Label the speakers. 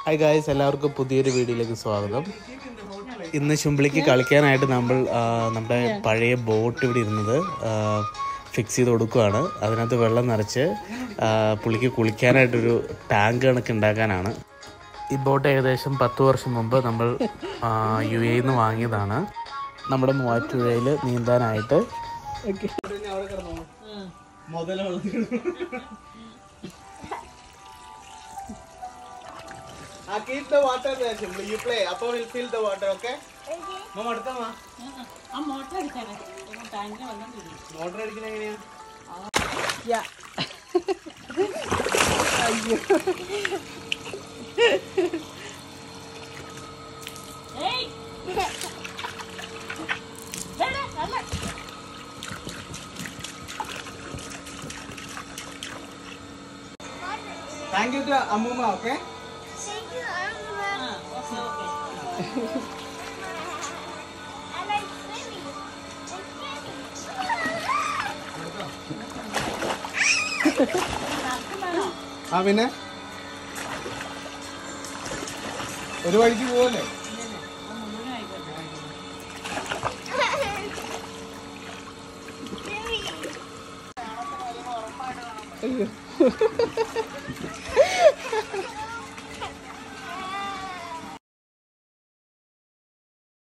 Speaker 1: Hi guys എല്ലാവർക്കും പുതിയൊരു വീഡിയോയിലേക്ക് സ്വാഗതം ഇന്ന് ചുമ്പിളിക്ക് കളിക്കാനായിട്ട് നമ്മൾ ആ, നമ്മുടെ പഴയ ബോട്ട് ഇവിടെ ഇരുന്നത് ഫിക്സ് ചെയ്ത് കൊടുക്കുകയാണ് അതിനകത്ത് വെള്ളം നിറച്ച് ആ, പുള്ളിക്ക് കുളിക്കാനായിട്ടൊരു ടാങ്ക് കണക്ക് ഉണ്ടാക്കാനാണ് ഈ ബോട്ട് ഏകദേശം പത്ത് വർഷം മുമ്പ് നമ്മൾ യു എയിൽ നിന്ന് വാങ്ങിയതാണ് നമ്മുടെ മൂവാറ്റുപുഴയിൽ നീന്താനായിട്ട്
Speaker 2: Ah, keep the water there, Shimli. You play. Appa will fill the water, okay? Mama, അടുത്ത മാ.
Speaker 3: ആ മോട്ടർ അടിച്ചാണ് ടാങ്കിൽ വെള്ളം വരും
Speaker 2: Motor അടിക്കണ എങ്ങനെയാ?
Speaker 3: ഏയ് വേണ്ട, അല്ല.
Speaker 2: Thank you to Ammuma, okay?
Speaker 3: ആ, ഓക്കേ, ഓക്കേ.
Speaker 2: ആ പിന്നെ ഒരു വഴിക്ക് പോവല്ലേ
Speaker 3: ആ, മുഴുവൻ ആയിക്കോട്ടെ.